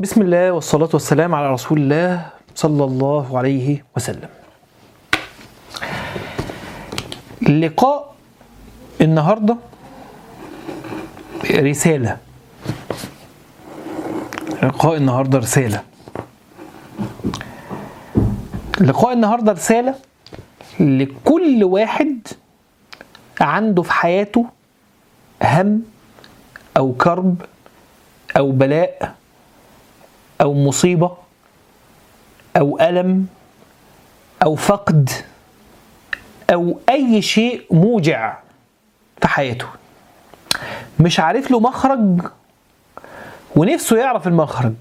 بسم الله والصلاة والسلام على رسول الله صلى الله عليه وسلم. لقاء النهارده رسالة. لقاء النهارده رسالة. لقاء النهارده رسالة لكل واحد عنده في حياته هم أو كرب أو بلاء أو مصيبة أو ألم أو فقد أو أي شيء موجع في حياته مش عارف له مخرج ونفسه يعرف المخرج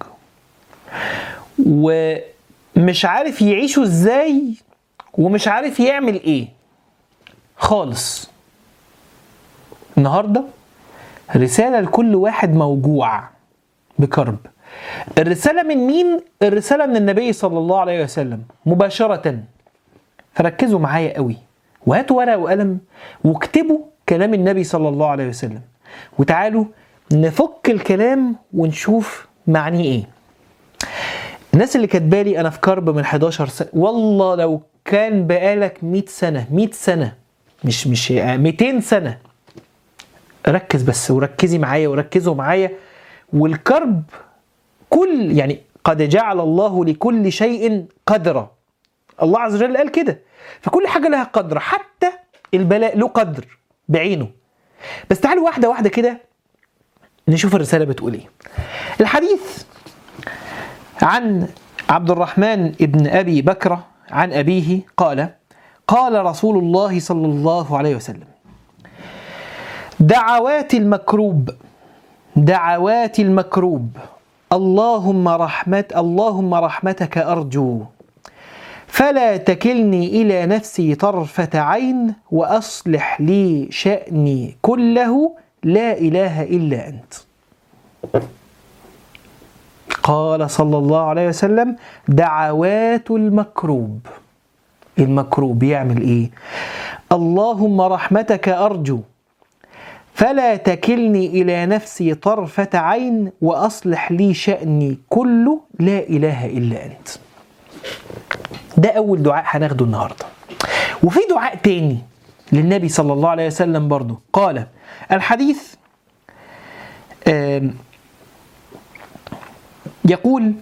ومش عارف يعيشه ازاي ومش عارف يعمل ايه خالص النهارده رسالة لكل واحد موجوع بكرب الرسالة من مين؟ الرسالة من النبي صلى الله عليه وسلم مباشرة فركزوا معايا قوي وهاتوا ورقة وقلم واكتبوا كلام النبي صلى الله عليه وسلم وتعالوا نفك الكلام ونشوف معنيه ايه الناس اللي كاتبالي انا في كرب من 11 سنة والله لو كان بقالك 100 سنة 100 سنة مش مش 200 سنة ركز بس وركزي معايا وركزوا معايا والكرب كل يعني قد جعل الله لكل شيء قدرا الله عز وجل قال كده فكل حاجة لها قدر حتى البلاء له قدر بعينه بس تعالوا واحدة واحدة كده نشوف الرسالة بتقول ايه الحديث عن عبد الرحمن ابن أبي بكرة عن أبيه قال قال رسول الله صلى الله عليه وسلم دعوات المكروب دعوات المكروب اللهم رحمة اللهم رحمتك أرجو فلا تكلني إلى نفسي طرفة عين وأصلح لي شأني كله لا إله إلا أنت قال صلى الله عليه وسلم دعوات المكروب المكروب يعمل إيه اللهم رحمتك أرجو فلا تكلني إلى نفسي طرفة عين وأصلح لي شأني كله لا إله إلا أنت ده أول دعاء هناخده النهاردة وفي دعاء تاني للنبي صلى الله عليه وسلم برضه قال الحديث يقول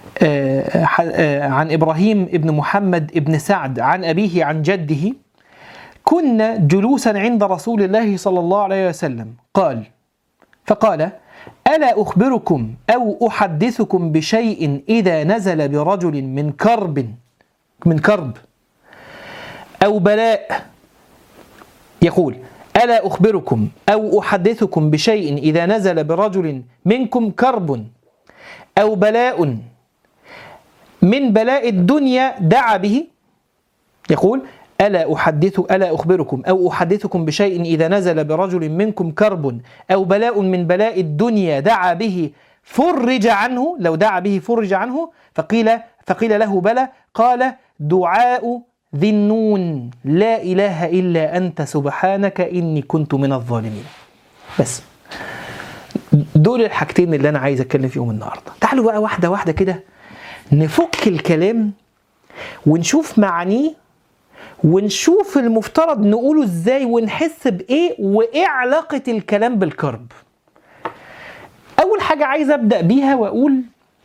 عن إبراهيم ابن محمد ابن سعد عن أبيه عن جده كنا جلوسا عند رسول الله صلى الله عليه وسلم قال فقال الا اخبركم او احدثكم بشيء اذا نزل برجل من كرب من كرب او بلاء يقول الا اخبركم او احدثكم بشيء اذا نزل برجل منكم كرب او بلاء من بلاء الدنيا دعا به يقول ألا أحدث ألا أخبركم أو أحدثكم بشيء إذا نزل برجل منكم كرب أو بلاء من بلاء الدنيا دعا به فرج عنه لو دعا به فرج عنه فقيل فقيل له بلى قال دعاء ذي النون لا إله إلا أنت سبحانك إني كنت من الظالمين بس دول الحاجتين اللي أنا عايز أتكلم فيهم النهاردة تعالوا بقى واحدة واحدة كده نفك الكلام ونشوف معانيه ونشوف المفترض نقوله ازاي ونحس بايه وايه علاقه الكلام بالكرب اول حاجه عايز ابدا بيها واقول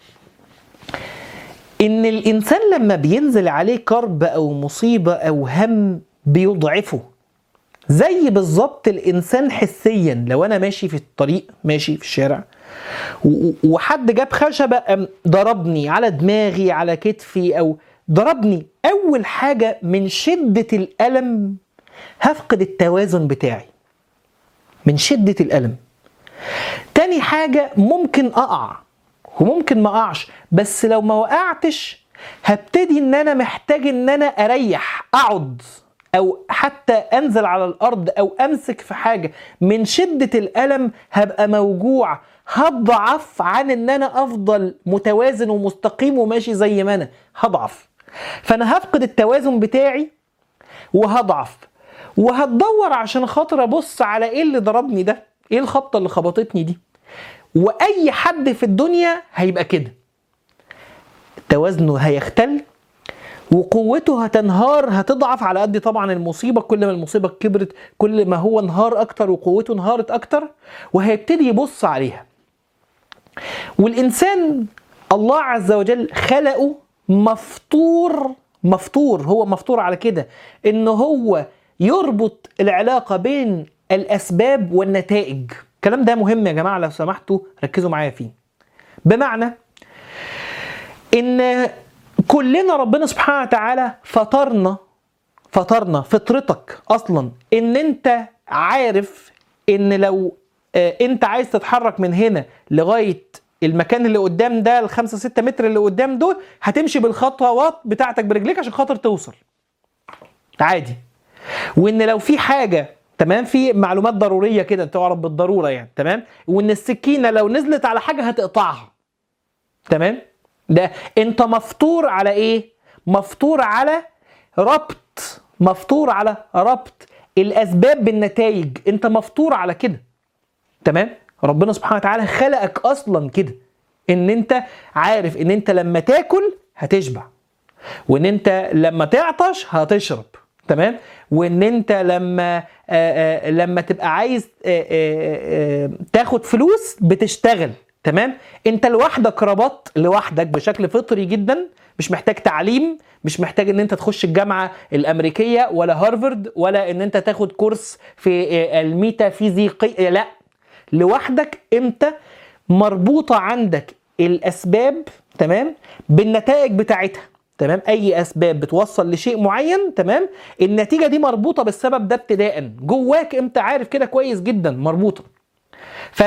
ان الانسان لما بينزل عليه كرب او مصيبه او هم بيضعفه زي بالظبط الانسان حسيا لو انا ماشي في الطريق ماشي في الشارع وحد جاب خشبه ضربني على دماغي على كتفي او ضربني اول حاجه من شده الالم هفقد التوازن بتاعي من شده الالم تاني حاجه ممكن اقع وممكن ما اقعش بس لو ما وقعتش هبتدي ان انا محتاج ان انا اريح اقعد او حتى انزل على الارض او امسك في حاجه من شده الالم هبقى موجوع هضعف عن ان انا افضل متوازن ومستقيم وماشي زي ما انا هضعف فانا هفقد التوازن بتاعي وهضعف وهتدور عشان خاطر ابص على ايه اللي ضربني ده ايه الخبطه اللي خبطتني دي واي حد في الدنيا هيبقى كده توازنه هيختل وقوته هتنهار هتضعف على قد طبعا المصيبه كل ما المصيبه كبرت كل ما هو انهار اكتر وقوته انهارت اكتر وهيبتدي يبص عليها والانسان الله عز وجل خلقه مفطور مفطور هو مفطور على كده ان هو يربط العلاقه بين الاسباب والنتائج الكلام ده مهم يا جماعه لو سمحتوا ركزوا معايا فيه بمعنى ان كلنا ربنا سبحانه وتعالى فطرنا فطرنا فطرتك اصلا ان انت عارف ان لو آه، انت عايز تتحرك من هنا لغايه المكان اللي قدام ده الخمسة ستة متر اللي قدام دول هتمشي بالخطوات بتاعتك برجليك عشان خاطر توصل عادي وان لو في حاجه تمام في معلومات ضروريه كده تعرف بالضروره يعني تمام وان السكينه لو نزلت على حاجه هتقطعها تمام ده انت مفطور على ايه مفطور على ربط مفطور على ربط الاسباب بالنتائج انت مفطور على كده تمام ربنا سبحانه وتعالى خلقك اصلا كده ان انت عارف ان انت لما تاكل هتشبع وان انت لما تعطش هتشرب تمام وان انت لما آآ آآ لما تبقى عايز آآ آآ تاخد فلوس بتشتغل تمام انت لوحدك ربطت لوحدك بشكل فطري جدا مش محتاج تعليم مش محتاج ان انت تخش الجامعه الامريكيه ولا هارفارد ولا ان انت تاخد كورس في الميتافيزيقيه لا لوحدك انت مربوطه عندك الاسباب تمام بالنتائج بتاعتها تمام اي اسباب بتوصل لشيء معين تمام النتيجه دي مربوطه بالسبب ده ابتداء جواك انت عارف كده كويس جدا مربوطه ف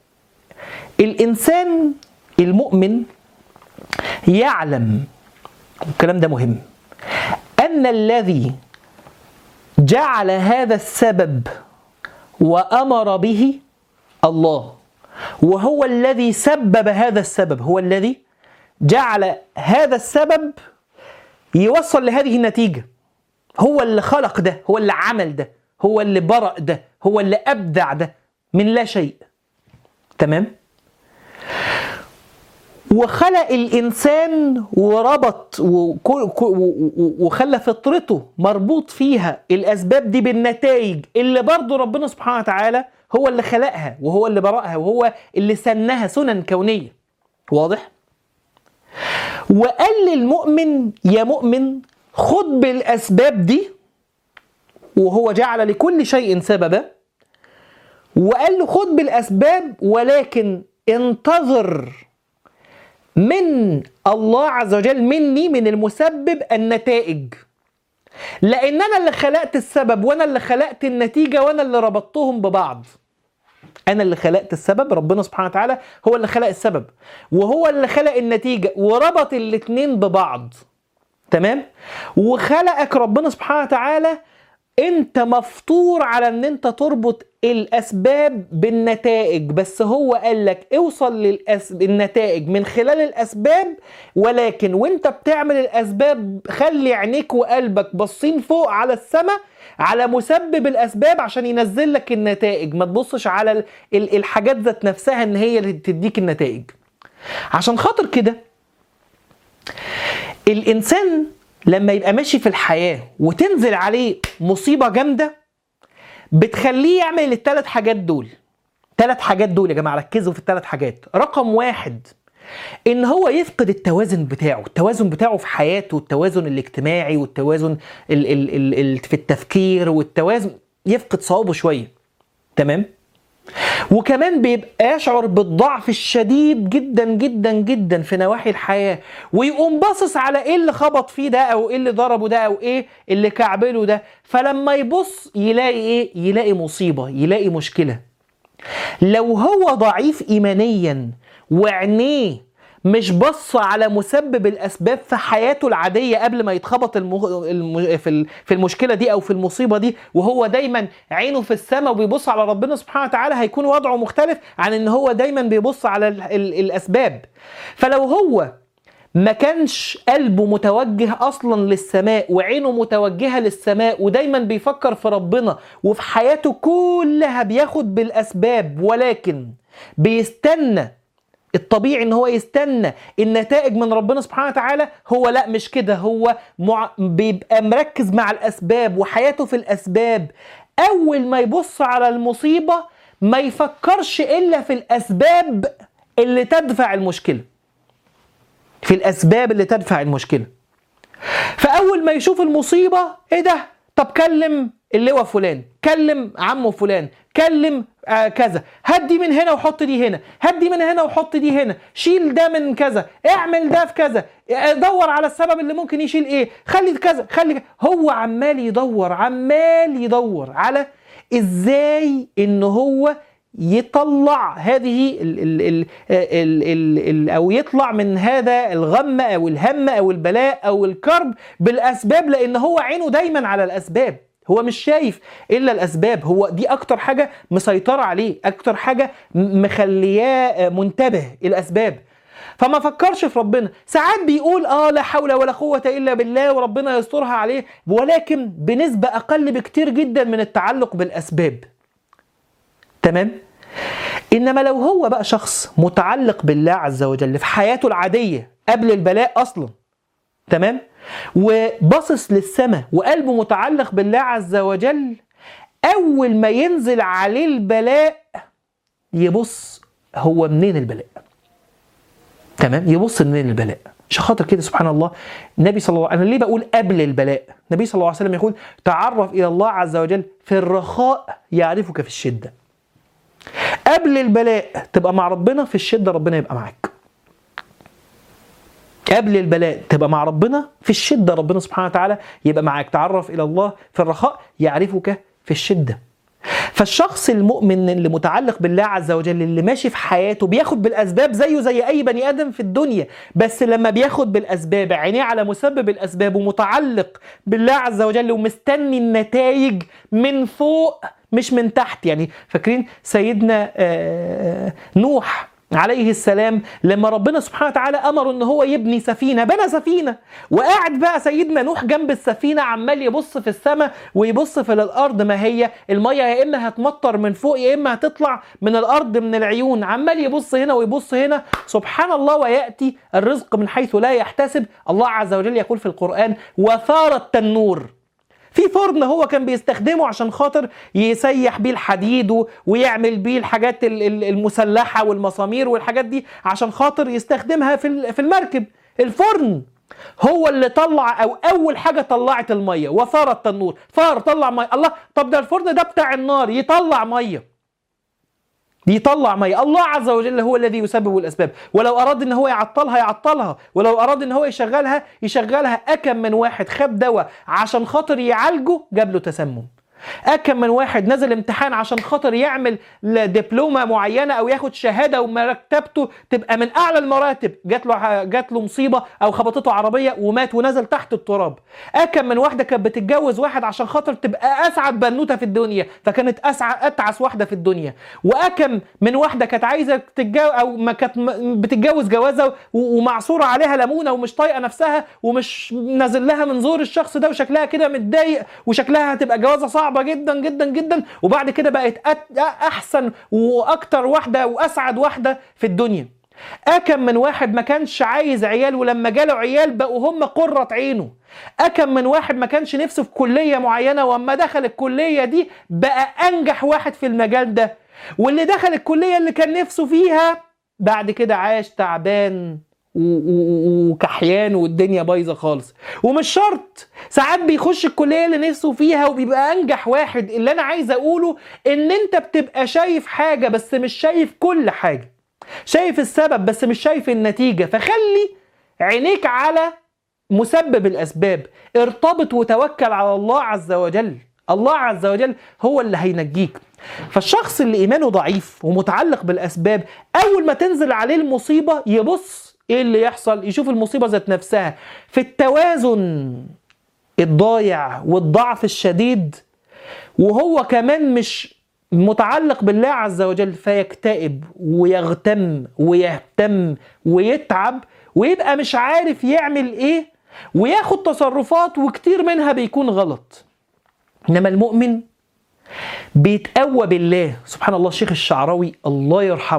الانسان المؤمن يعلم الكلام ده مهم ان الذي جعل هذا السبب وامر به الله وهو الذي سبب هذا السبب هو الذي جعل هذا السبب يوصل لهذه النتيجة هو اللي خلق ده هو اللي عمل ده هو اللي برأ ده هو اللي أبدع ده من لا شيء تمام وخلق الإنسان وربط وخلى فطرته مربوط فيها الأسباب دي بالنتائج اللي برضه ربنا سبحانه وتعالى هو اللي خلقها وهو اللي برأها وهو اللي سنها سنن كونية واضح؟ وقال للمؤمن يا مؤمن خد بالأسباب دي وهو جعل لكل شيء سببا وقال له خد بالأسباب ولكن انتظر من الله عز وجل مني من المسبب النتائج لان انا اللي خلقت السبب وانا اللي خلقت النتيجه وانا اللي ربطتهم ببعض انا اللي خلقت السبب ربنا سبحانه وتعالى هو اللي خلق السبب وهو اللي خلق النتيجه وربط الاتنين ببعض تمام وخلقك ربنا سبحانه وتعالى انت مفطور على ان انت تربط الاسباب بالنتائج بس هو قال لك اوصل للنتائج من خلال الاسباب ولكن وانت بتعمل الاسباب خلي عينيك وقلبك باصين فوق على السماء على مسبب الاسباب عشان ينزل لك النتائج ما تبصش على الحاجات ذات نفسها ان هي اللي تديك النتائج عشان خاطر كده الانسان لما يبقى ماشي في الحياه وتنزل عليه مصيبه جامده بتخليه يعمل الثلاث حاجات دول ثلاث حاجات دول يا جماعه ركزوا في الثلاث حاجات رقم واحد ان هو يفقد التوازن بتاعه التوازن بتاعه في حياته التوازن الاجتماعي والتوازن ال ال ال ال في التفكير والتوازن يفقد صوابه شويه تمام وكمان بيبقى يشعر بالضعف الشديد جدا جدا جدا في نواحي الحياه ويقوم باصص على ايه اللي خبط فيه ده او ايه اللي ضربه ده او ايه اللي كعبله ده فلما يبص يلاقي ايه يلاقي مصيبه يلاقي مشكله لو هو ضعيف ايمانيا وعينيه مش بص على مسبب الاسباب في حياته العاديه قبل ما يتخبط المغ... الم... في في المشكله دي او في المصيبه دي وهو دايما عينه في السماء وبيبص على ربنا سبحانه وتعالى هيكون وضعه مختلف عن ان هو دايما بيبص على ال... ال... الاسباب فلو هو ما كانش قلبه متوجه اصلا للسماء وعينه متوجهه للسماء ودايما بيفكر في ربنا وفي حياته كلها بياخد بالاسباب ولكن بيستنى الطبيعي ان هو يستنى النتائج من ربنا سبحانه وتعالى هو لا مش كده هو مع... بيبقى مركز مع الاسباب وحياته في الاسباب اول ما يبص على المصيبه ما يفكرش الا في الاسباب اللي تدفع المشكله في الاسباب اللي تدفع المشكله فاول ما يشوف المصيبه ايه ده طب كلم اللواء فلان كلم عمه فلان كلم آه كذا هات دي من هنا وحط دي هنا هات دي من هنا وحط دي هنا شيل ده من كذا اعمل ده في كذا دور على السبب اللي ممكن يشيل ايه خلي كذا خلي هو عمال يدور عمال يدور على ازاي ان هو يطلع هذه ال ال ال ال ال ال او يطلع من هذا الغم او الهم او البلاء او الكرب بالاسباب لان هو عينه دايما على الاسباب هو مش شايف الا الاسباب هو دي اكتر حاجه مسيطره عليه اكتر حاجه مخلياه منتبه الاسباب فما فكرش في ربنا ساعات بيقول اه لا حول ولا قوه الا بالله وربنا يسترها عليه ولكن بنسبه اقل بكتير جدا من التعلق بالاسباب تمام انما لو هو بقى شخص متعلق بالله عز وجل في حياته العاديه قبل البلاء اصلا تمام وباصص للسماء وقلبه متعلق بالله عز وجل اول ما ينزل عليه البلاء يبص هو منين البلاء تمام يبص منين البلاء عشان خاطر كده سبحان الله النبي صلى الله عليه وسلم انا ليه بقول قبل البلاء النبي صلى الله عليه وسلم يقول تعرف الى الله عز وجل في الرخاء يعرفك في الشده قبل البلاء تبقى مع ربنا في الشده ربنا يبقى معاك قبل البلاء تبقى مع ربنا في الشده ربنا سبحانه وتعالى يبقى معاك تعرف الى الله في الرخاء يعرفك في الشده فالشخص المؤمن اللي متعلق بالله عز وجل اللي ماشي في حياته بياخد بالاسباب زيه زي اي بني ادم في الدنيا بس لما بياخد بالاسباب عينيه على مسبب الاسباب ومتعلق بالله عز وجل ومستني النتائج من فوق مش من تحت يعني فاكرين سيدنا نوح عليه السلام لما ربنا سبحانه وتعالى امره ان هو يبني سفينه بنى سفينه وقاعد بقى سيدنا نوح جنب السفينه عمال يبص في السماء ويبص في الارض ما هي الميه يا اما هتمطر من فوق يا اما هتطلع من الارض من العيون عمال يبص هنا ويبص هنا سبحان الله وياتي الرزق من حيث لا يحتسب الله عز وجل يقول في القران وثار التنور في فرن هو كان بيستخدمه عشان خاطر يسيح بيه الحديد ويعمل بيه الحاجات المسلحة والمسامير والحاجات دي عشان خاطر يستخدمها في في المركب الفرن هو اللي طلع او اول حاجه طلعت الميه وثار التنور ثار طلع ميه الله طب ده الفرن ده بتاع النار يطلع ميه يطلع ميه الله عز وجل هو الذي يسبب الاسباب ولو اراد ان هو يعطلها يعطلها ولو اراد ان هو يشغلها يشغلها اكم من واحد خد دواء عشان خاطر يعالجه جاب له تسمم أكم من واحد نزل امتحان عشان خاطر يعمل دبلومة معينة أو ياخد شهادة ومرتبته تبقى من أعلى المراتب جات له جات له مصيبة أو خبطته عربية ومات ونزل تحت التراب أكم من واحدة كانت بتتجوز واحد عشان خاطر تبقى أسعد بنوتة في الدنيا فكانت أسعد أتعس واحدة في الدنيا وأكم من واحدة كانت عايزة تتجوز أو ما كانت بتتجوز جوازة ومعصورة عليها ليمونة ومش طايقة نفسها ومش نازل لها من زور الشخص ده وشكلها كده متضايق وشكلها هتبقى جوازة صعبة صعبه جدا جدا جدا وبعد كده بقت احسن واكتر واحده واسعد واحده في الدنيا أكم من واحد ما كانش عايز عيال ولما جاله عيال بقوا هم قرة عينه أكم من واحد ما كانش نفسه في كلية معينة وأما دخل الكلية دي بقى أنجح واحد في المجال ده واللي دخل الكلية اللي كان نفسه فيها بعد كده عاش تعبان وكحيان والدنيا بايظه خالص ومش شرط ساعات بيخش الكليه اللي نفسه فيها وبيبقى انجح واحد اللي انا عايز اقوله ان انت بتبقى شايف حاجه بس مش شايف كل حاجه شايف السبب بس مش شايف النتيجه فخلي عينيك على مسبب الاسباب ارتبط وتوكل على الله عز وجل الله عز وجل هو اللي هينجيك فالشخص اللي ايمانه ضعيف ومتعلق بالاسباب اول ما تنزل عليه المصيبه يبص ايه اللي يحصل يشوف المصيبه ذات نفسها في التوازن الضايع والضعف الشديد وهو كمان مش متعلق بالله عز وجل فيكتئب ويغتم ويهتم ويتعب ويبقى مش عارف يعمل ايه وياخد تصرفات وكتير منها بيكون غلط انما المؤمن بيتقوى بالله سبحان الله الشيخ الشعراوي الله يرحمه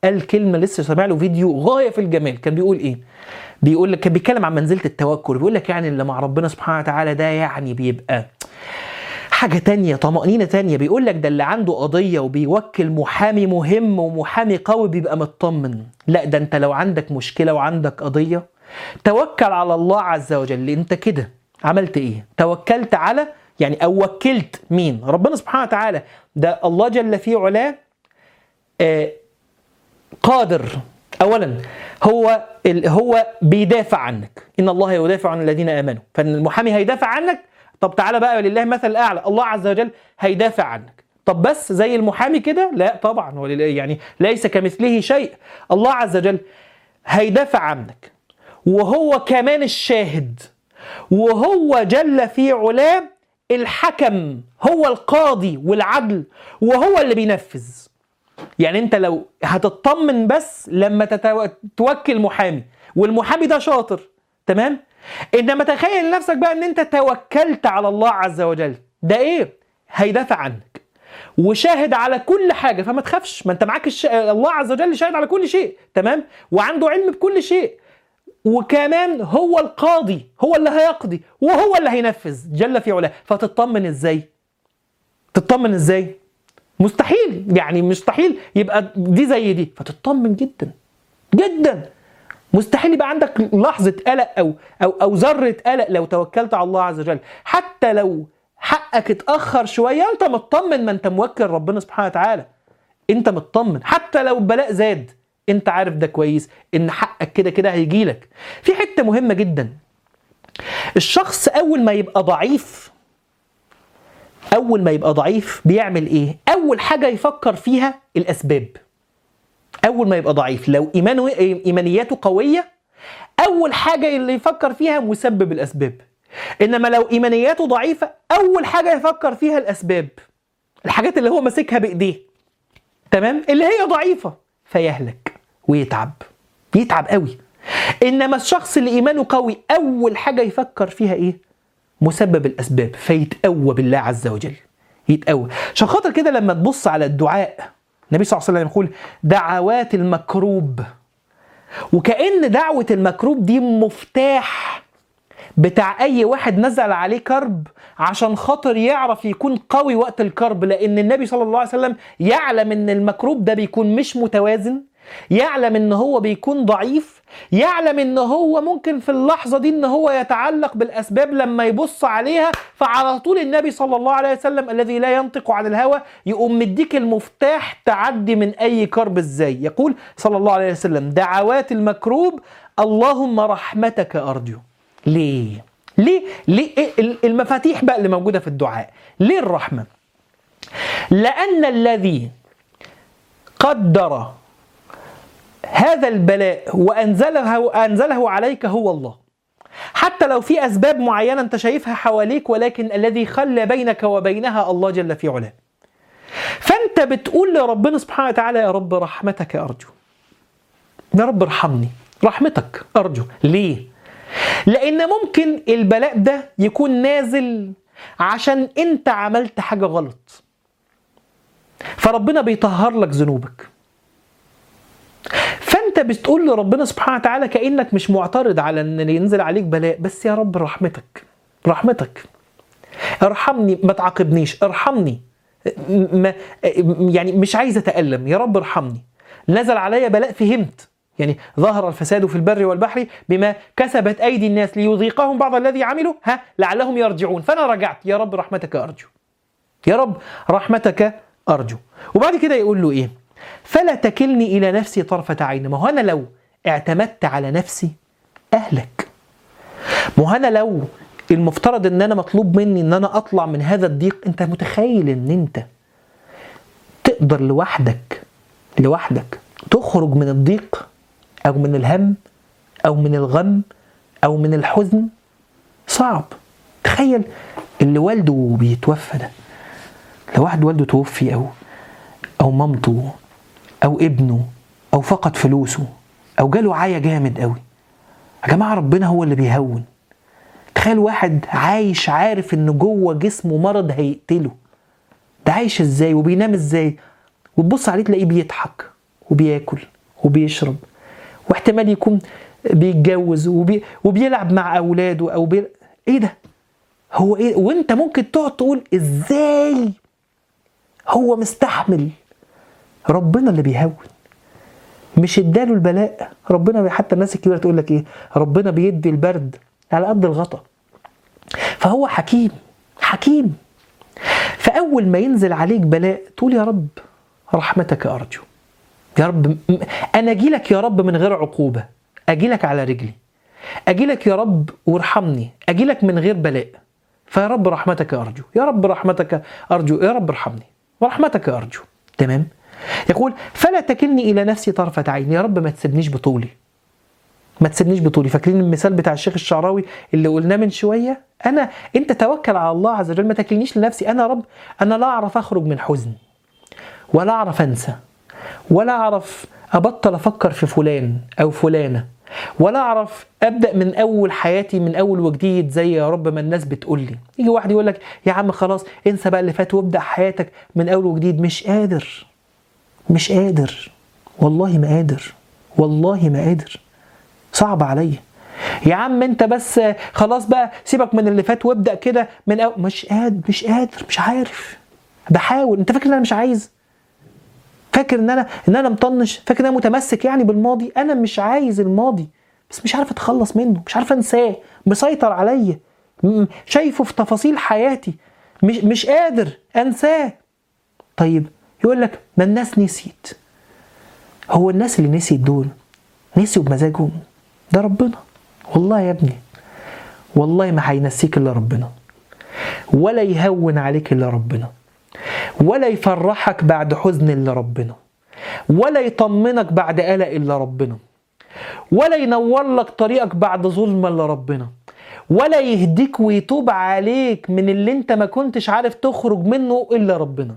قال كلمه لسه سامع له فيديو غايه في الجمال كان بيقول ايه بيقول لك كان بيتكلم عن منزله التوكل بيقول لك يعني اللي مع ربنا سبحانه وتعالى ده يعني بيبقى حاجة تانية طمأنينة تانية بيقول لك ده اللي عنده قضية وبيوكل محامي مهم ومحامي قوي بيبقى مطمن لا ده انت لو عندك مشكلة وعندك قضية توكل على الله عز وجل انت كده عملت ايه توكلت على يعني او وكلت مين ربنا سبحانه وتعالى ده الله جل في علاه آه قادر اولا هو ال- هو بيدافع عنك ان الله يدافع عن الذين امنوا فالمحامي هيدافع عنك طب تعالى بقى لله مثل الاعلى الله عز وجل هيدافع عنك طب بس زي المحامي كده لا طبعا هو لله- يعني ليس كمثله شيء الله عز وجل هيدافع عنك وهو كمان الشاهد وهو جل في علاه الحكم هو القاضي والعدل وهو اللي بينفذ يعني انت لو هتطمن بس لما تتو... توكل محامي والمحامي ده شاطر تمام انما تخيل نفسك بقى ان انت توكلت على الله عز وجل ده ايه هيدافع عنك وشاهد على كل حاجه فما تخافش ما انت معاك الش... الله عز وجل شاهد على كل شيء تمام وعنده علم بكل شيء وكمان هو القاضي هو اللي هيقضي وهو اللي هينفذ جل في علاه فتطمن ازاي تطمن ازاي مستحيل يعني مستحيل يبقى دي زي دي فتطمن جدا جدا مستحيل يبقى عندك لحظة قلق أو أو أو ذرة قلق لو توكلت على الله عز وجل حتى لو حقك اتأخر شوية أنت مطمن ما أنت موكل ربنا سبحانه وتعالى أنت مطمن حتى لو البلاء زاد أنت عارف ده كويس إن حقك كده كده هيجيلك في حتة مهمة جدا الشخص أول ما يبقى ضعيف اول ما يبقى ضعيف بيعمل ايه اول حاجه يفكر فيها الاسباب اول ما يبقى ضعيف لو ايمانه ايمانياته قويه اول حاجه اللي يفكر فيها مسبب الاسباب انما لو ايمانياته ضعيفه اول حاجه يفكر فيها الاسباب الحاجات اللي هو ماسكها بايديه تمام اللي هي ضعيفه فيهلك ويتعب يتعب قوي انما الشخص اللي ايمانه قوي اول حاجه يفكر فيها ايه مسبب الاسباب فيتقوى بالله عز وجل يتقوى عشان خاطر كده لما تبص على الدعاء النبي صلى الله عليه وسلم يقول دعوات المكروب وكأن دعوة المكروب دي مفتاح بتاع أي واحد نزل عليه كرب عشان خاطر يعرف يكون قوي وقت الكرب لأن النبي صلى الله عليه وسلم يعلم إن المكروب ده بيكون مش متوازن يعلم إن هو بيكون ضعيف يعلم ان هو ممكن في اللحظه دي ان هو يتعلق بالاسباب لما يبص عليها فعلى طول النبي صلى الله عليه وسلم الذي لا ينطق عن الهوى يقوم مديك المفتاح تعدي من اي كرب ازاي يقول صلى الله عليه وسلم دعوات المكروب اللهم رحمتك ارجو ليه ليه ليه إيه المفاتيح بقى اللي موجوده في الدعاء ليه الرحمه لان الذي قدر هذا البلاء وانزله انزله عليك هو الله حتى لو في اسباب معينه انت شايفها حواليك ولكن الذي خلى بينك وبينها الله جل في علاه فانت بتقول لربنا سبحانه وتعالى يا رب رحمتك ارجو يا رب ارحمني رحمتك ارجو ليه لان ممكن البلاء ده يكون نازل عشان انت عملت حاجه غلط فربنا بيطهر لك ذنوبك فانت بتقول لربنا سبحانه وتعالى كانك مش معترض على ان ينزل عليك بلاء بس يا رب رحمتك رحمتك ارحمني ما تعاقبنيش ارحمني ما يعني مش عايز اتالم يا رب ارحمني نزل عليا بلاء فهمت يعني ظهر الفساد في البر والبحر بما كسبت ايدي الناس ليذيقهم بعض الذي عملوا ها لعلهم يرجعون فانا رجعت يا رب رحمتك ارجو يا رب رحمتك ارجو وبعد كده يقول له ايه فلا تكلني الى نفسي طرفه عين ما هو انا لو اعتمدت على نفسي اهلك ما هو انا لو المفترض ان انا مطلوب مني ان انا اطلع من هذا الضيق انت متخيل ان انت تقدر لوحدك لوحدك تخرج من الضيق او من الهم او من الغم او من الحزن صعب تخيل اللي والده بيتوفى ده لو واحد والده توفي او او مامته او ابنه او فقد فلوسه او جاله عيا جامد قوي يا جماعه ربنا هو اللي بيهون تخيل واحد عايش عارف ان جوه جسمه مرض هيقتله ده عايش ازاي وبينام ازاي وتبص عليه تلاقيه بيضحك وبياكل وبيشرب واحتمال يكون بيتجوز وبي وبيلعب مع اولاده او بي... ايه ده هو ايه وانت ممكن تقعد تقول ازاي هو مستحمل ربنا اللي بيهون مش اداله البلاء ربنا حتى الناس الكبيره تقول لك ايه ربنا بيدي البرد على قد الغطا فهو حكيم حكيم فاول ما ينزل عليك بلاء تقول يا رب رحمتك ارجو يا رب انا اجي لك يا رب من غير عقوبه اجي لك على رجلي اجي لك يا رب وارحمني اجي لك من غير بلاء فيا رب رحمتك ارجو يا رب رحمتك ارجو يا رب ارحمني ورحمتك ارجو تمام يقول فلا تكلني الى نفسي طرفه عين يا رب ما تسيبنيش بطولي ما تسيبنيش بطولي فاكرين المثال بتاع الشيخ الشعراوي اللي قلناه من شويه انا انت توكل على الله عز وجل ما تكلنيش لنفسي انا رب انا لا اعرف اخرج من حزن ولا اعرف انسى ولا اعرف ابطل افكر في فلان او فلانه ولا اعرف ابدا من اول حياتي من اول وجديد زي يا رب ما الناس بتقول لي يجي واحد يقول لك يا عم خلاص انسى بقى اللي فات وابدا حياتك من اول وجديد مش قادر مش قادر والله ما قادر والله ما قادر صعب عليا يا عم انت بس خلاص بقى سيبك من اللي فات وابدا كده من أول مش قادر مش قادر مش عارف بحاول انت فاكر ان انا مش عايز فاكر ان انا ان انا مطنش فاكر ان انا متمسك يعني بالماضي انا مش عايز الماضي بس مش عارف اتخلص منه مش عارف انساه مسيطر عليا شايفه في تفاصيل حياتي مش مش قادر انساه طيب يقول لك ما الناس نسيت هو الناس اللي نسيت دول نسيوا بمزاجهم ده ربنا والله يا ابني والله ما هينسيك الا ربنا ولا يهون عليك الا ربنا ولا يفرحك بعد حزن الا ربنا ولا يطمنك بعد قلق الا ربنا ولا ينور لك طريقك بعد ظلم الا ربنا ولا يهديك ويتوب عليك من اللي انت ما كنتش عارف تخرج منه الا ربنا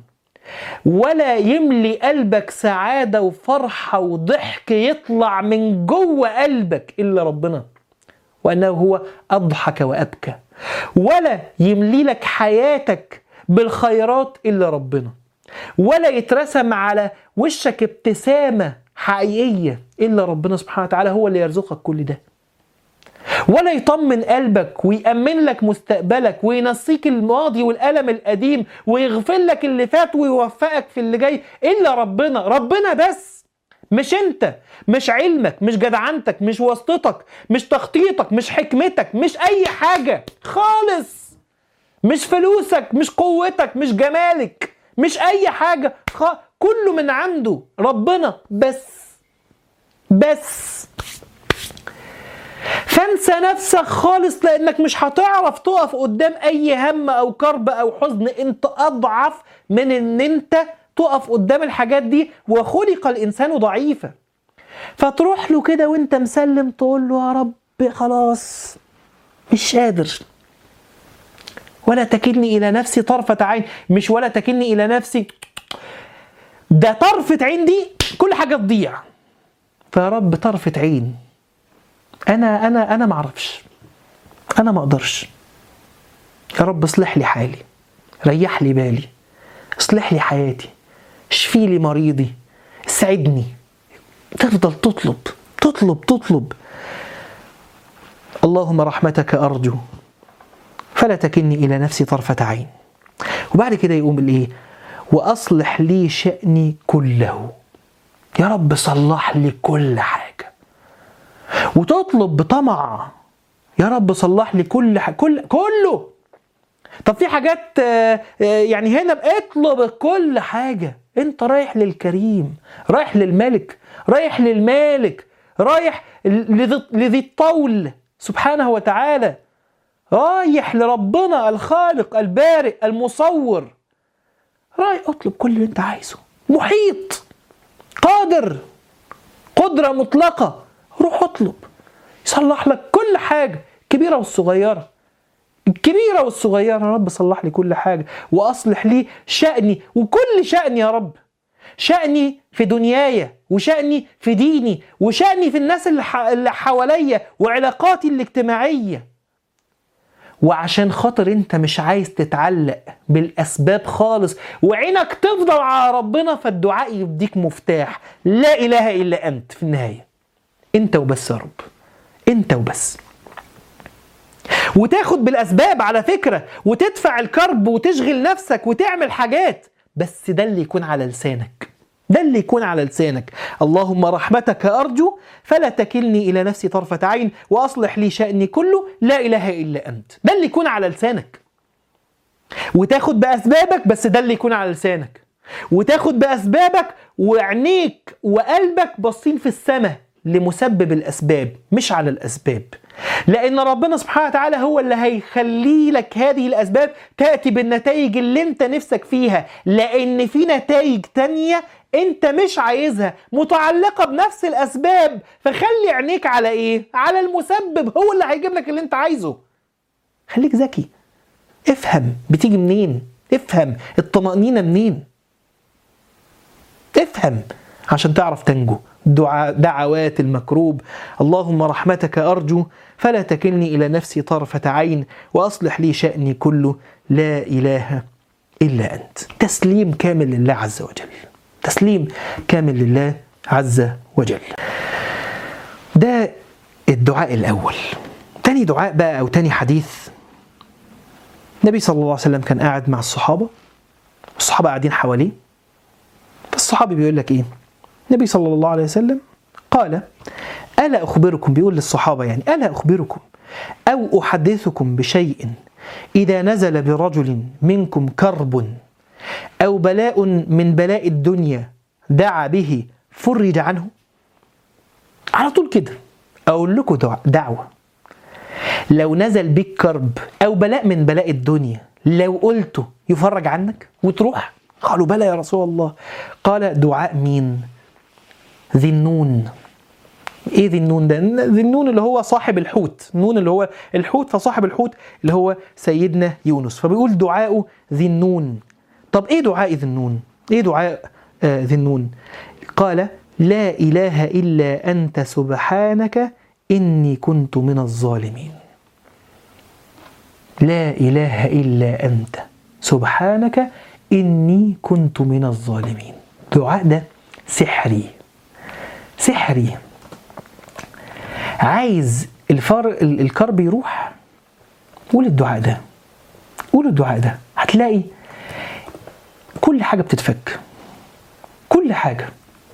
ولا يملي قلبك سعادة وفرحة وضحك يطلع من جوه قلبك إلا ربنا وأنه هو أضحك وأبكى ولا يملي لك حياتك بالخيرات إلا ربنا ولا يترسم على وشك ابتسامة حقيقية إلا ربنا سبحانه وتعالى هو اللي يرزقك كل ده ولا يطمن قلبك ويأمن لك مستقبلك وينسيك الماضي والألم القديم ويغفر لك اللي فات ويوفقك في اللي جاي إلا ربنا ربنا بس مش انت مش علمك مش جدعنتك مش واسطتك مش تخطيطك مش حكمتك مش اي حاجة خالص مش فلوسك مش قوتك مش جمالك مش اي حاجة خ... كله من عنده ربنا بس بس فانسى نفسك خالص لانك مش هتعرف تقف قدام اي هم او كرب او حزن انت اضعف من ان انت تقف قدام الحاجات دي وخلق الانسان ضعيفا فتروح له كده وانت مسلم تقول له يا رب خلاص مش قادر ولا تكلني الى نفسي طرفة عين مش ولا تكلني الى نفسي ده طرفة عين دي كل حاجة تضيع فيا رب طرفة عين انا انا انا ما اعرفش انا ما اقدرش يا رب اصلح لي حالي ريح لي بالي اصلح لي حياتي اشفي لي مريضي ساعدني تفضل تطلب تطلب تطلب اللهم رحمتك ارجو فلا تكلني الى نفسي طرفه عين وبعد كده يقوم الايه واصلح لي شاني كله يا رب صلح لي كل حاجه وتطلب بطمع يا رب صلح لي كل ح... كل كله طب في حاجات يعني هنا اطلب كل حاجة انت رايح للكريم رايح للملك رايح للمالك رايح لذي الطول سبحانه وتعالى رايح لربنا الخالق البارئ المصور رايح اطلب كل اللي انت عايزه محيط قادر قدرة مطلقة روح اطلب يصلح لك كل حاجة كبيرة والصغيرة الكبيرة والصغيرة يا رب صلح لي كل حاجة وأصلح لي شأني وكل شأني يا رب شأني في دنياي وشأني في ديني وشأني في الناس اللي حواليا وعلاقاتي الاجتماعية وعشان خاطر انت مش عايز تتعلق بالاسباب خالص وعينك تفضل على ربنا فالدعاء يديك مفتاح لا اله الا انت في النهايه انت وبس يا رب انت وبس وتاخد بالاسباب على فكره وتدفع الكرب وتشغل نفسك وتعمل حاجات بس ده اللي يكون على لسانك ده اللي يكون على لسانك اللهم رحمتك أرجو فلا تكلني إلى نفسي طرفة عين وأصلح لي شأني كله لا إله إلا أنت ده اللي يكون على لسانك وتاخد بأسبابك بس ده اللي يكون على لسانك وتاخد بأسبابك وعينيك وقلبك باصين في السماء لمسبب الأسباب مش على الأسباب لأن ربنا سبحانه وتعالى هو اللي هيخلي لك هذه الأسباب تأتي بالنتائج اللي أنت نفسك فيها لأن في نتائج تانية أنت مش عايزها متعلقة بنفس الأسباب فخلي عينيك على إيه؟ على المسبب هو اللي هيجيب لك اللي أنت عايزه خليك ذكي افهم بتيجي منين افهم الطمأنينة منين افهم عشان تعرف تنجو دعاء دعوات المكروب اللهم رحمتك أرجو فلا تكلني إلى نفسي طرفة عين وأصلح لي شأني كله لا إله إلا أنت تسليم كامل لله عز وجل تسليم كامل لله عز وجل ده الدعاء الأول تاني دعاء بقى أو تاني حديث النبي صلى الله عليه وسلم كان قاعد مع الصحابة الصحابة قاعدين حواليه فالصحابي بيقول لك إيه النبي صلى الله عليه وسلم قال ألا أخبركم بيقول للصحابة يعني ألا أخبركم أو أحدثكم بشيء إذا نزل برجل منكم كرب أو بلاء من بلاء الدنيا دعا به فرج عنه على طول كده أقول لكم دعوة لو نزل بك كرب أو بلاء من بلاء الدنيا لو قلته يفرج عنك وتروح قالوا بلى يا رسول الله قال دعاء مين ذي النون ايه ذي النون ده ذي النون اللي هو صاحب الحوت النون اللي هو الحوت فصاحب الحوت اللي هو سيدنا يونس فبيقول دعاءه ذي النون طب ايه دعاء ذي النون ايه دعاء آه ذي النون قال لا اله الا انت سبحانك اني كنت من الظالمين لا اله الا انت سبحانك اني كنت من الظالمين الدعاء ده سحري سحري عايز الفر الكرب يروح قول الدعاء ده قول الدعاء ده هتلاقي كل حاجة بتتفك كل حاجة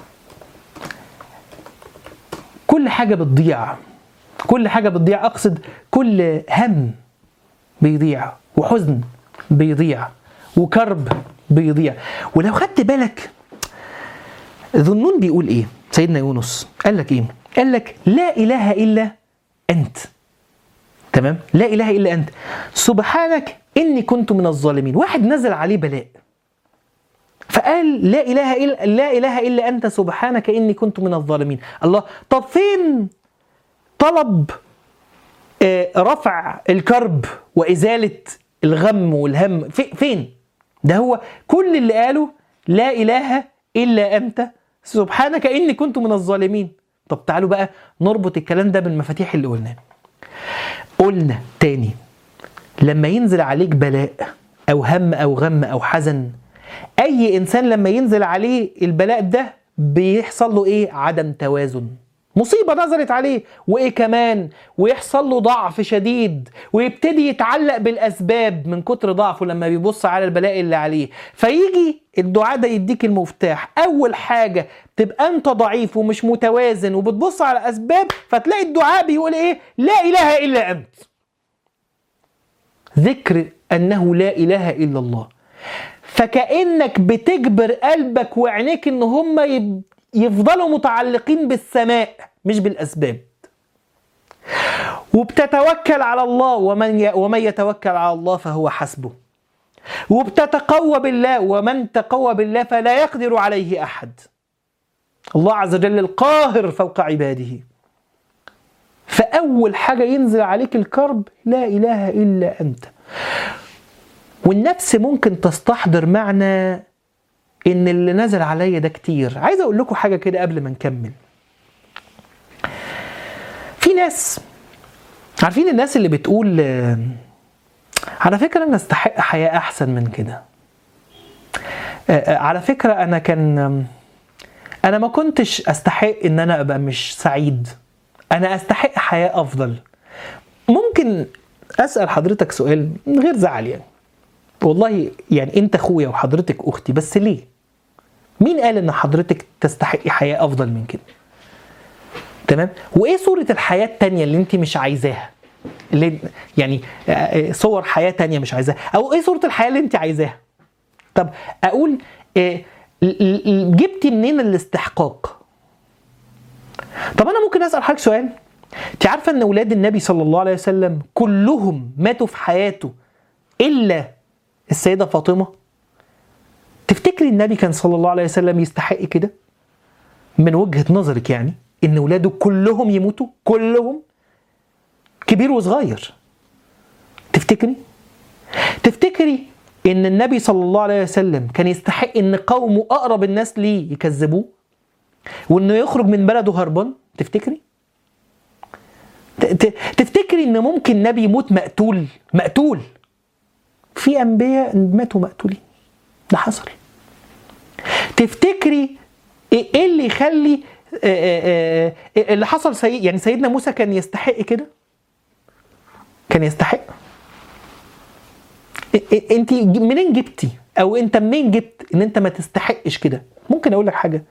كل حاجة بتضيع كل حاجة بتضيع أقصد كل هم بيضيع وحزن بيضيع وكرب بيضيع ولو خدت بالك ذنون بيقول ايه سيدنا يونس قال لك ايه قال لك لا اله الا انت تمام لا اله الا انت سبحانك اني كنت من الظالمين واحد نزل عليه بلاء فقال لا اله الا لا اله الا انت سبحانك اني كنت من الظالمين الله طب فين طلب آه رفع الكرب وازاله الغم والهم فين ده هو كل اللي قاله لا اله الا انت سبحانك اني كنت من الظالمين طب تعالوا بقى نربط الكلام ده بالمفاتيح اللي قلناه قلنا تاني لما ينزل عليك بلاء او هم او غم او حزن اي انسان لما ينزل عليه البلاء ده بيحصل له ايه عدم توازن مصيبة نزلت عليه وإيه كمان ويحصل له ضعف شديد ويبتدي يتعلق بالأسباب من كتر ضعفه لما بيبص على البلاء اللي عليه فيجي الدعاء ده يديك المفتاح أول حاجة تبقى أنت ضعيف ومش متوازن وبتبص على أسباب فتلاقي الدعاء بيقول إيه لا إله إلا أنت ذكر أنه لا إله إلا الله فكأنك بتجبر قلبك وعينيك إن هم يب... يفضلوا متعلقين بالسماء مش بالاسباب وبتتوكل على الله ومن ي... ومن يتوكل على الله فهو حسبه وبتتقوى بالله ومن تقوى بالله فلا يقدر عليه احد الله عز وجل القاهر فوق عباده فاول حاجه ينزل عليك الكرب لا اله الا انت والنفس ممكن تستحضر معنى ان اللي نزل عليا ده كتير عايز اقول لكم حاجه كده قبل ما نكمل في ناس عارفين الناس اللي بتقول على فكره انا استحق حياه احسن من كده آه، آه، على فكره انا كان انا ما كنتش استحق ان انا ابقى مش سعيد انا استحق حياه افضل ممكن اسال حضرتك سؤال من غير زعل يعني والله يعني انت اخويا وحضرتك اختي بس ليه مين قال ان حضرتك تستحقي حياه افضل من كده تمام وايه صوره الحياه التانية اللي انت مش عايزاها اللي يعني آه، آه، صور حياه تانية مش عايزاها او ايه صوره الحياه اللي انت عايزاها طب اقول آه، ال- ال- ال- جبتي منين الاستحقاق طب انا ممكن اسال حضرتك سؤال انت عارفه ان اولاد النبي صلى الله عليه وسلم كلهم ماتوا في حياته الا السيده فاطمه تفتكري النبي كان صلى الله عليه وسلم يستحق كده من وجهه نظرك يعني ان اولاده كلهم يموتوا كلهم كبير وصغير تفتكري تفتكري ان النبي صلى الله عليه وسلم كان يستحق ان قومه اقرب الناس ليه يكذبوه وانه يخرج من بلده هربان تفتكري ت- ت- تفتكري ان ممكن نبي يموت مقتول مقتول في انبياء ماتوا مقتولين ده حصل تفتكري ايه إيه اللي يخلي آه، آه، آه، اللي حصل سي... يعني سيدنا موسى كان يستحق كده كان يستحق إيه- إيه- انت منين جبتي او انت منين جبت ان انت ما تستحقش كده ممكن اقول لك حاجه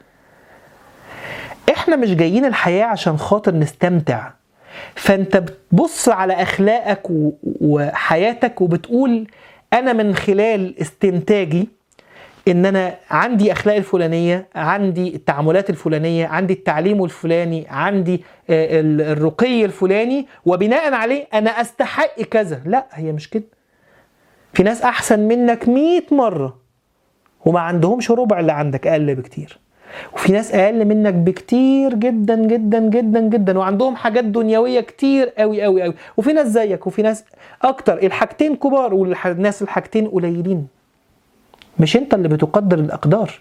احنا مش جايين الحياه عشان خاطر نستمتع فانت بتبص على اخلاقك و- وحياتك وبتقول انا من خلال استنتاجي ان انا عندي اخلاق الفلانيه عندي التعاملات الفلانيه عندي التعليم الفلاني عندي آه، ال- الرقي الفلاني وبناء عليه انا استحق كذا لا هي مش كده في ناس احسن منك 100 مره وما عندهمش ربع اللي عندك اقل بكتير وفي ناس اقل منك بكتير جدا جدا جدا جدا وعندهم حاجات دنيويه كتير قوي قوي قوي وفي ناس زيك وفي ناس اكتر الحاجتين كبار والناس الحاجتين قليلين مش انت اللي بتقدر الاقدار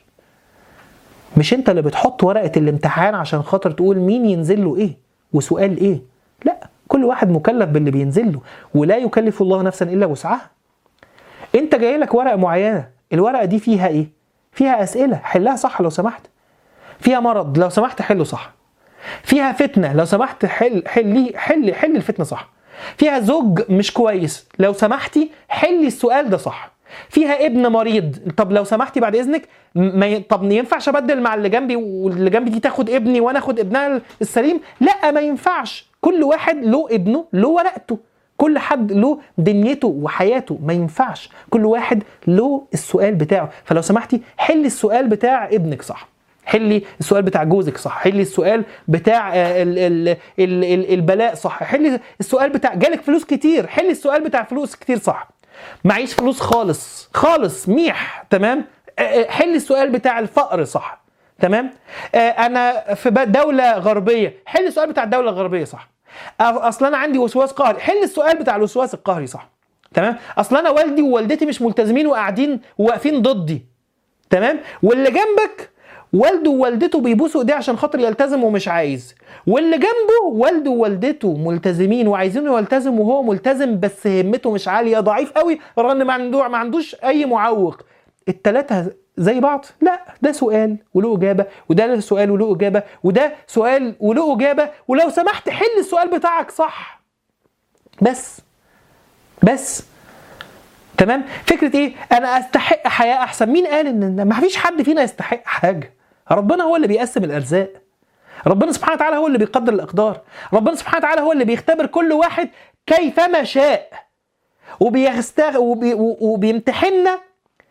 مش انت اللي بتحط ورقه الامتحان عشان خاطر تقول مين ينزل له ايه وسؤال ايه لا كل واحد مكلف باللي بينزل له ولا يكلف الله نفسا الا وسعها انت جاي لك ورقه معينه الورقه دي فيها ايه فيها اسئله حلها صح لو سمحت فيها مرض لو سمحت حله صح فيها فتنه لو سمحت حل حلي حل حل الفتنه صح فيها زوج مش كويس لو سمحتي حلي السؤال ده صح فيها ابن مريض طب لو سمحتي بعد اذنك ما ي... طب ينفعش ابدل مع اللي جنبي واللي جنبي دي تاخد ابني وانا اخد ابنها السليم لا ما ينفعش كل واحد له ابنه له ورقته كل حد له دنيته وحياته ما ينفعش كل واحد له السؤال بتاعه فلو سمحتي حلي السؤال بتاع ابنك صح حلي السؤال بتاع جوزك صح حلي السؤال بتاع آه، ال ال ال ال البلاء صح حلي السؤال بتاع جالك فلوس كتير حلي السؤال بتاع فلوس كتير صح معيش فلوس خالص خالص ميح تمام آه، آه، حلي السؤال بتاع الفقر صح تمام آه، انا في ب- دوله غربيه حل السؤال بتاع الدوله الغربيه صح آه، اصل انا عندي وسواس قهري حل السؤال بتاع الوسواس القهري صح تمام اصل انا والدي ووالدتي مش ملتزمين وقاعدين وواقفين ضدي تمام واللي جنبك والده ووالدته بيبوسوا ايديه عشان خاطر يلتزم ومش عايز واللي جنبه والده ووالدته ملتزمين وعايزينه يلتزم وهو ملتزم بس همته مش عاليه ضعيف قوي رغم ان ما عنده ما عندوش اي معوق التلاتة زي بعض لا ده سؤال وله اجابه وده سؤال وله اجابه وده سؤال وله اجابه ولو سمحت حل السؤال بتاعك صح بس بس تمام فكره ايه انا استحق حياه احسن مين قال ان ما فيش حد فينا يستحق حاجه ربنا هو اللي بيقسم الارزاق ربنا سبحانه وتعالى هو اللي بيقدر الاقدار ربنا سبحانه وتعالى هو اللي بيختبر كل واحد كيفما شاء وبيستغ... وبي... وبيمتحننا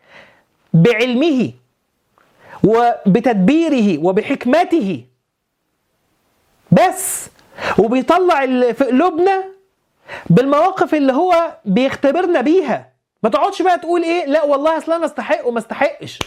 بعلمه وبتدبيره وبحكمته بس وبيطلع اللي في قلوبنا بالمواقف اللي هو بيختبرنا بيها ما تقعدش بقى تقول ايه لا والله اصل انا استحق وما استحقش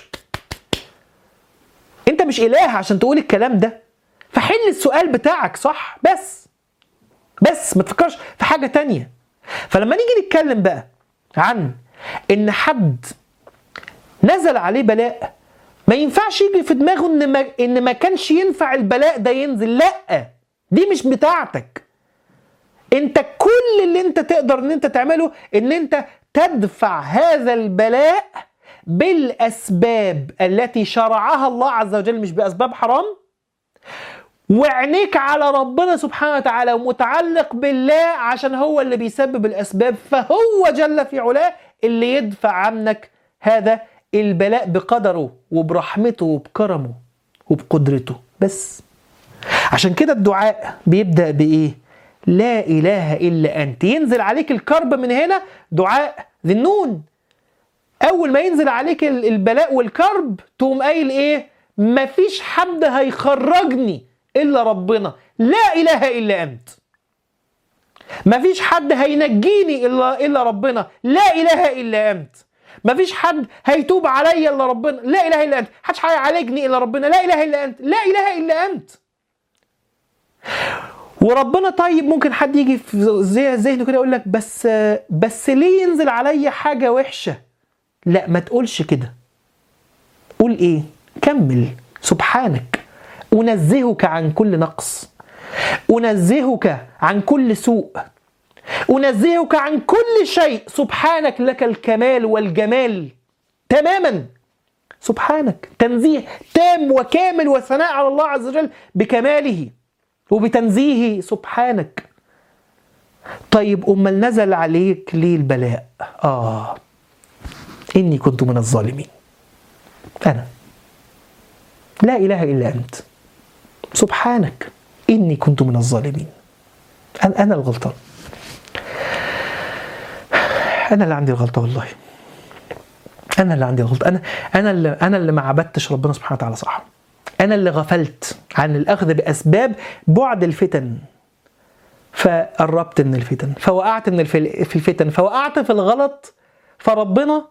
انت مش اله عشان تقول الكلام ده فحل السؤال بتاعك صح بس بس ما تفكرش في حاجه تانية فلما نيجي نتكلم بقى عن ان حد نزل عليه بلاء ما ينفعش يجي في دماغه ان ما ان ما كانش ينفع البلاء ده ينزل لا دي مش بتاعتك انت كل اللي انت تقدر ان انت تعمله ان انت تدفع هذا البلاء بالاسباب التي شرعها الله عز وجل مش باسباب حرام وعينيك على ربنا سبحانه وتعالى ومتعلق بالله عشان هو اللي بيسبب الاسباب فهو جل في علاه اللي يدفع عنك هذا البلاء بقدره وبرحمته وبكرمه وبقدرته بس عشان كده الدعاء بيبدأ بإيه؟ لا إله إلا أنت ينزل عليك الكرب من هنا دعاء ذي النون أول ما ينزل عليك البلاء والكرب تقوم قايل إيه؟ مفيش حد هيخرجني إلا ربنا لا إله إلا أنت مفيش حد هينجيني إلا إلا ربنا لا إله إلا أنت مفيش حد هيتوب عليا الا ربنا لا اله الا انت محدش هيعالجني الا ربنا لا اله الا انت لا اله الا انت وربنا طيب ممكن حد يجي في زي ذهنه كده يقول لك بس بس ليه ينزل عليا حاجه وحشه لا ما تقولش كده قول ايه كمل سبحانك انزهك عن كل نقص انزهك عن كل سوء انزهك عن كل شيء سبحانك لك الكمال والجمال تماما سبحانك تنزيه تام وكامل وثناء على الله عز وجل بكماله وبتنزيهه سبحانك طيب امال نزل عليك ليه البلاء اه اني كنت من الظالمين انا لا اله الا انت سبحانك اني كنت من الظالمين انا انا الغلطان انا اللي عندي الغلطه والله انا اللي عندي الغلطه انا انا اللي انا اللي ما عبدتش ربنا سبحانه وتعالى صح انا اللي غفلت عن الاخذ باسباب بعد الفتن فقربت من الفتن فوقعت من في الفتن فوقعت في الغلط فربنا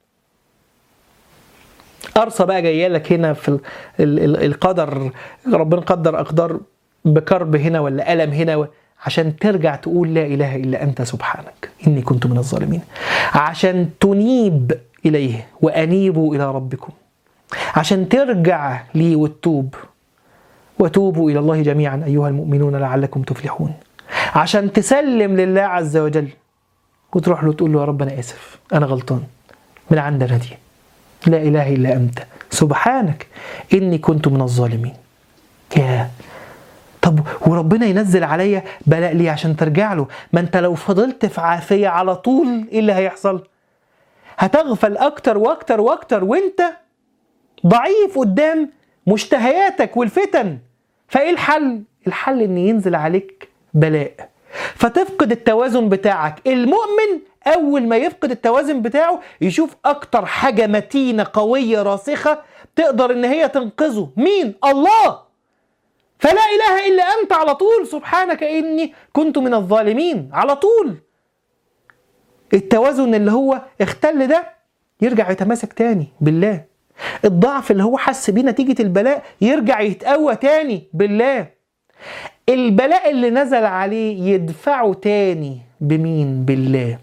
قرصة بقى جايه لك هنا في القدر ربنا قدر اقدار بكرب هنا ولا الم هنا عشان ترجع تقول لا اله الا انت سبحانك اني كنت من الظالمين عشان تنيب اليه وانيبوا الى ربكم عشان ترجع لي وتتوب وتوبوا الى الله جميعا ايها المؤمنون لعلكم تفلحون عشان تسلم لله عز وجل وتروح له تقول له يا رب انا اسف انا غلطان من عندنا دي لا اله الا انت سبحانك اني كنت من الظالمين يا طب وربنا ينزل عليا بلاء ليه عشان ترجع له ما انت لو فضلت في عافيه على طول ايه اللي هيحصل هتغفل اكتر واكتر واكتر وانت ضعيف قدام مشتهياتك والفتن فايه الحل الحل ان ينزل عليك بلاء فتفقد التوازن بتاعك المؤمن اول ما يفقد التوازن بتاعه يشوف اكتر حاجه متينه قويه راسخه تقدر ان هي تنقذه مين الله فلا اله الا انت على طول سبحانك اني كنت من الظالمين على طول التوازن اللي هو اختل ده يرجع يتماسك تاني بالله الضعف اللي هو حس بيه نتيجة البلاء يرجع يتقوى تاني بالله البلاء اللي نزل عليه يدفعه تاني بمين بالله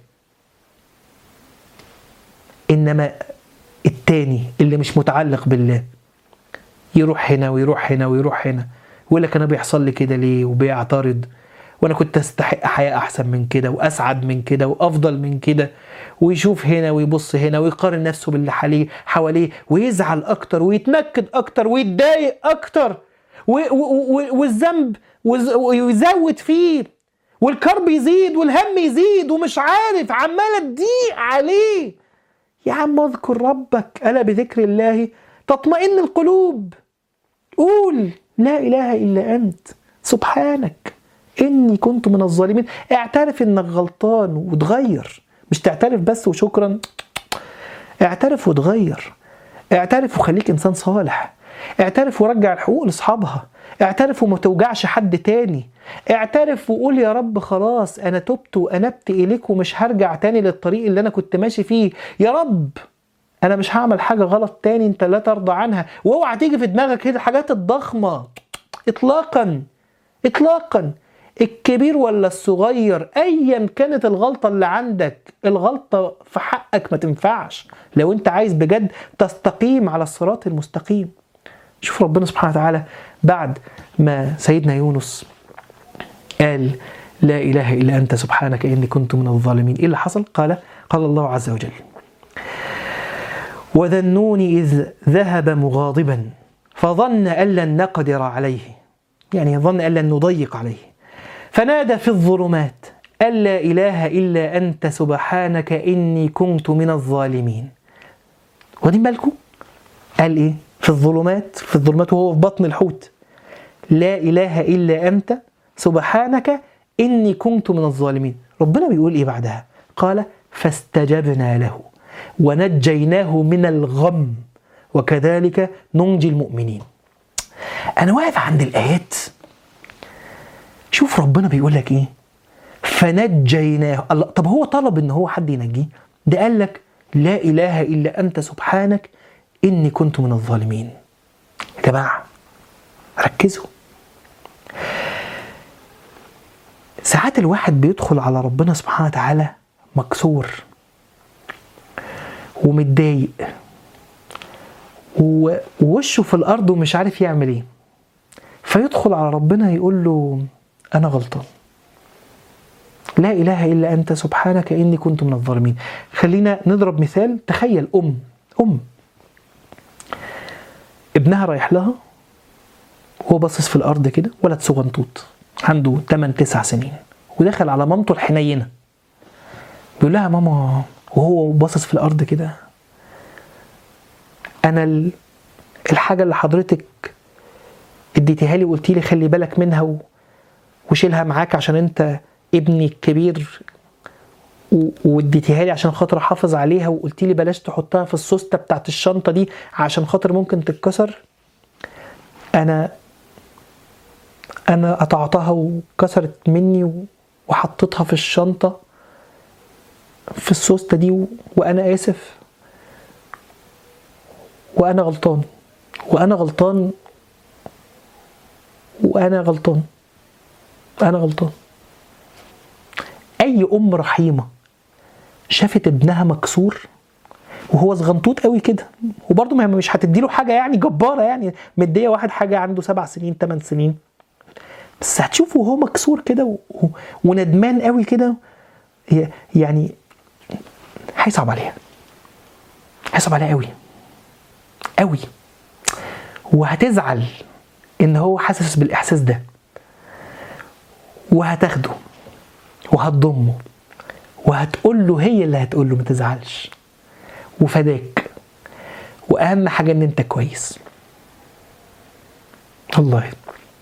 إنما التاني اللي مش متعلق بالله يروح هنا ويروح هنا ويروح هنا ويقول لك انا بيحصل لي كده ليه وبيعترض وانا كنت استحق حياه احسن من كده واسعد من كده وافضل من كده ويشوف هنا ويبص هنا ويقارن نفسه باللي حواليه حواليه ويزعل اكتر ويتنكد اكتر ويتضايق اكتر والذنب ويزود فيه والكرب يزيد والهم يزيد ومش عارف عماله تضيق عليه يا عم اذكر ربك الا بذكر الله تطمئن القلوب قول لا اله الا انت سبحانك اني كنت من الظالمين اعترف انك غلطان وتغير مش تعترف بس وشكرا اعترف وتغير اعترف وخليك انسان صالح اعترف ورجع الحقوق لاصحابها اعترف وما توجعش حد تاني اعترف وقول يا رب خلاص انا تبت وانبت اليك ومش هرجع تاني للطريق اللي انا كنت ماشي فيه يا رب انا مش هعمل حاجه غلط تاني انت لا ترضى عنها واوعى تيجي في دماغك كده الحاجات الضخمه اطلاقا اطلاقا الكبير ولا الصغير ايا كانت الغلطه اللي عندك الغلطه في حقك ما تنفعش لو انت عايز بجد تستقيم على الصراط المستقيم شوف ربنا سبحانه وتعالى بعد ما سيدنا يونس قال لا اله الا انت سبحانك اني كنت من الظالمين ايه اللي حصل قال قال الله عز وجل وذنون إذ ذهب مغاضبا فظن أن لن نقدر عليه يعني ظن أن لن نضيق عليه فنادى في الظلمات أن لا إله إلا أنت سبحانك إني كنت من الظالمين واخدين بالكم؟ قال إيه؟ في الظلمات في الظلمات وهو في بطن الحوت لا إله إلا أنت سبحانك إني كنت من الظالمين ربنا بيقول إيه بعدها؟ قال فاستجبنا له ونجيناه من الغم وكذلك ننجي المؤمنين أنا واقف عند الآيات شوف ربنا بيقول لك إيه فنجيناه الله طب هو طلب إن هو حد ينجيه ده قال لك لا إله إلا أنت سبحانك إني كنت من الظالمين يا جماعة ركزوا ساعات الواحد بيدخل على ربنا سبحانه وتعالى مكسور ومتضايق ووشه في الارض ومش عارف يعمل ايه فيدخل على ربنا يقول له انا غلطان لا اله الا انت سبحانك اني كنت من الظالمين خلينا نضرب مثال تخيل ام ام ابنها رايح لها وهو باصص في الارض كده ولد صغنطوط عنده 8 9 سنين ودخل على مامته الحنينه بيقول لها ماما وهو باصص في الارض كده انا الحاجه اللي حضرتك اديتيها لي وقلتي لي خلي بالك منها و... وشيلها معاك عشان انت ابني الكبير و... واديتيها لي عشان خاطر احافظ عليها وقلتي لي بلاش تحطها في السوسته بتاعت الشنطه دي عشان خاطر ممكن تتكسر انا انا قطعتها وكسرت مني وحطيتها في الشنطه في السوسته دي و... وانا اسف وانا غلطان وانا غلطان وانا غلطان انا غلطان اي ام رحيمه شافت ابنها مكسور وهو صغنطوط قوي كده وبرضه ما مش هتديله حاجه يعني جباره يعني مديه واحد حاجه عنده سبع سنين ثمان سنين بس هتشوفه وهو مكسور كده و... وندمان قوي كده يعني هيصعب عليها هيصعب عليها قوي قوي وهتزعل ان هو حاسس بالاحساس ده وهتاخده وهتضمه وهتقول له هي اللي هتقول له ما تزعلش وفداك واهم حاجه ان انت كويس والله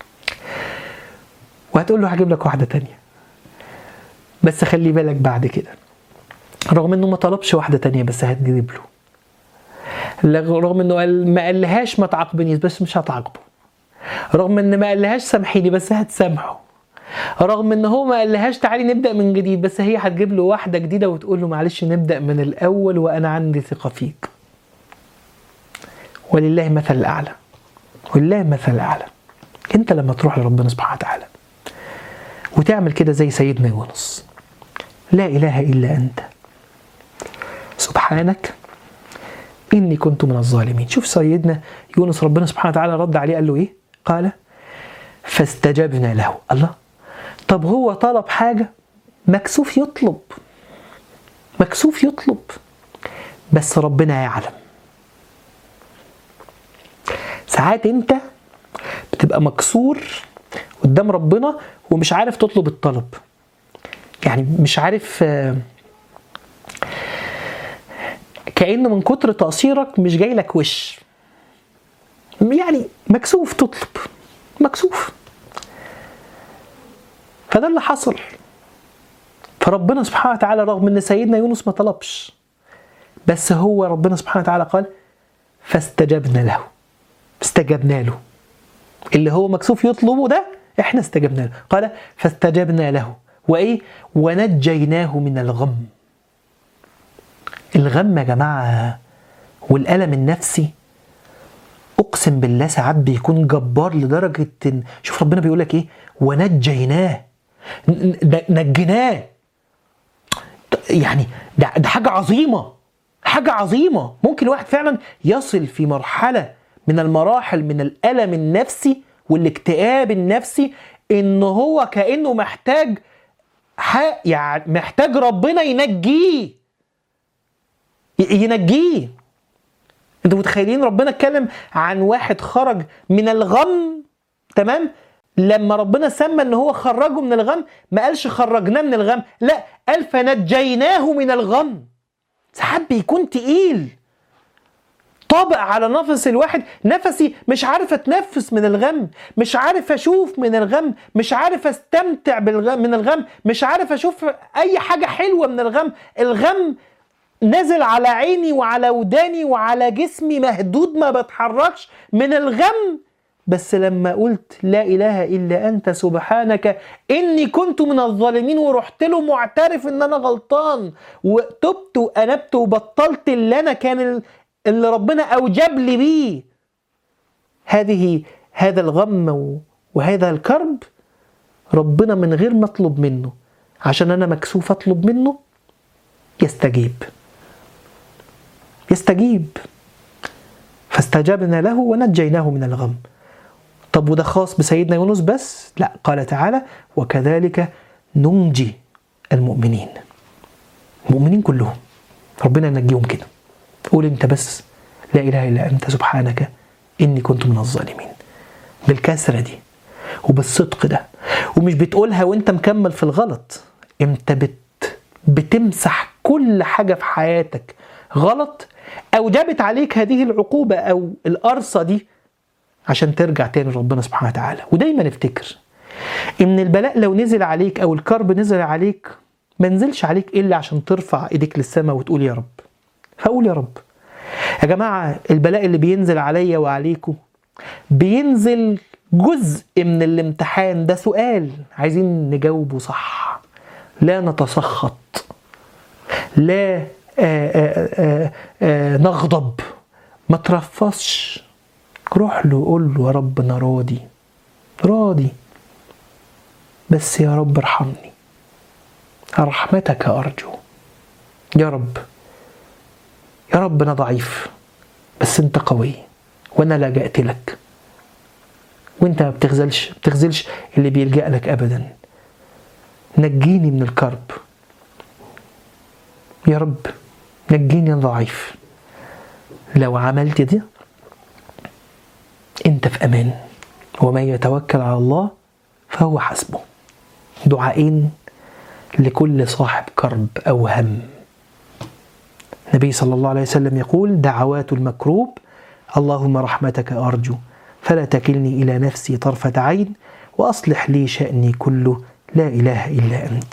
وهتقول له هجيب لك واحده تانية بس خلي بالك بعد كده رغم انه ما طلبش واحده تانية بس هتجيب له رغم انه قال ما قالهاش ما تعاقبنيش بس مش هتعاقبه رغم ان ما قالهاش سامحيني بس هتسامحه رغم ان هو ما قالهاش تعالي نبدا من جديد بس هي هتجيب له واحده جديده وتقول له معلش نبدا من الاول وانا عندي ثقه فيك ولله مثل الاعلى ولله مثل الاعلى انت لما تروح لربنا سبحانه وتعالى وتعمل كده زي سيدنا يونس لا اله الا انت سبحانك إني كنت من الظالمين شوف سيدنا يونس ربنا سبحانه وتعالى رد عليه قال له إيه قال فاستجبنا له الله طب هو طلب حاجة مكسوف يطلب مكسوف يطلب بس ربنا يعلم ساعات انت بتبقى مكسور قدام ربنا ومش عارف تطلب الطلب يعني مش عارف كأن من كتر تقصيرك مش جاي لك وش يعني مكسوف تطلب مكسوف فده اللي حصل فربنا سبحانه وتعالى رغم ان سيدنا يونس ما طلبش بس هو ربنا سبحانه وتعالى قال فاستجبنا له استجبنا له اللي هو مكسوف يطلبه ده احنا استجبنا له قال فاستجبنا له وايه ونجيناه من الغم الغم يا جماعه والالم النفسي اقسم بالله ساعات بيكون جبار لدرجه ان شوف ربنا بيقول لك ايه ونجيناه نجيناه يعني ده, ده حاجه عظيمه حاجه عظيمه ممكن الواحد فعلا يصل في مرحله من المراحل من الالم النفسي والاكتئاب النفسي ان هو كانه محتاج يعني محتاج ربنا ينجيه ينجيه انتوا متخيلين ربنا اتكلم عن واحد خرج من الغم تمام لما ربنا سمى ان هو خرجه من الغم ما قالش خرجناه من الغم لا قال فنجيناه من الغم ساعات بيكون تقيل طابق على نفس الواحد نفسي مش عارف اتنفس من الغم مش عارف اشوف من الغم مش عارف استمتع بالغم من الغم مش عارف اشوف اي حاجة حلوة من الغم الغم نزل على عيني وعلى وداني وعلى جسمي مهدود ما بتحركش من الغم بس لما قلت لا اله الا انت سبحانك اني كنت من الظالمين ورحت له معترف ان انا غلطان وتبت وانبت وبطلت اللي انا كان اللي ربنا اوجب لي بيه هذه هذا الغم وهذا الكرب ربنا من غير ما اطلب منه عشان انا مكسوف اطلب منه يستجيب يستجيب فاستجبنا له ونجيناه من الغم طب وده خاص بسيدنا يونس بس لا قال تعالى وكذلك ننجي المؤمنين المؤمنين كلهم ربنا ينجيهم كده قول انت بس لا اله الا انت سبحانك اني كنت من الظالمين بالكسره دي وبالصدق ده ومش بتقولها وانت مكمل في الغلط انت بت بتمسح كل حاجه في حياتك غلط اوجبت عليك هذه العقوبه او القرصه دي عشان ترجع تاني لربنا سبحانه وتعالى ودايما افتكر ان البلاء لو نزل عليك او الكرب نزل عليك ما نزلش عليك الا عشان ترفع ايديك للسماء وتقول يا رب فاقول يا رب يا جماعه البلاء اللي بينزل عليا وعليكم بينزل جزء من الامتحان ده سؤال عايزين نجاوبه صح لا نتسخط لا آآ آآ آآ نغضب ما ترفصش روح له قول له يا رب انا راضي راضي بس يا رب ارحمني رحمتك ارجو يا رب يا رب انا ضعيف بس انت قوي وانا لجأت لك وانت ما بتخذلش بتخذلش اللي بيلجأ لك ابدا نجيني من الكرب يا رب نجيني انا ضعيف لو عملت دي انت في امان ومن يتوكل على الله فهو حسبه دعائين لكل صاحب كرب او هم النبي صلى الله عليه وسلم يقول دعوات المكروب اللهم رحمتك ارجو فلا تكلني الى نفسي طرفه عين واصلح لي شاني كله لا اله الا انت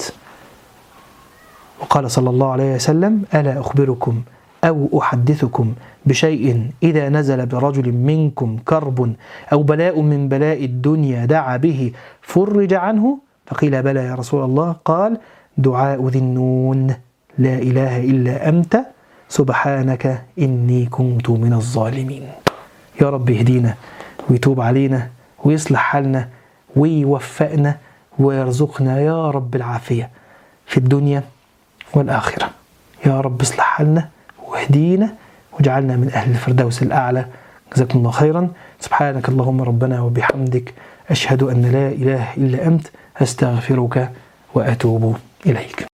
وقال صلى الله عليه وسلم الا اخبركم او احدثكم بشيء اذا نزل برجل منكم كرب او بلاء من بلاء الدنيا دعا به فرج عنه فقيل بلى يا رسول الله قال دعاء ذي النون لا اله الا انت سبحانك اني كنت من الظالمين يا رب اهدينا ويتوب علينا ويصلح حالنا ويوفقنا ويرزقنا يا رب العافيه في الدنيا والاخره يا رب اصلح حالنا واهدينا واجعلنا من اهل الفردوس الاعلى جزاكم الله خيرا سبحانك اللهم ربنا وبحمدك اشهد ان لا اله الا انت استغفرك واتوب اليك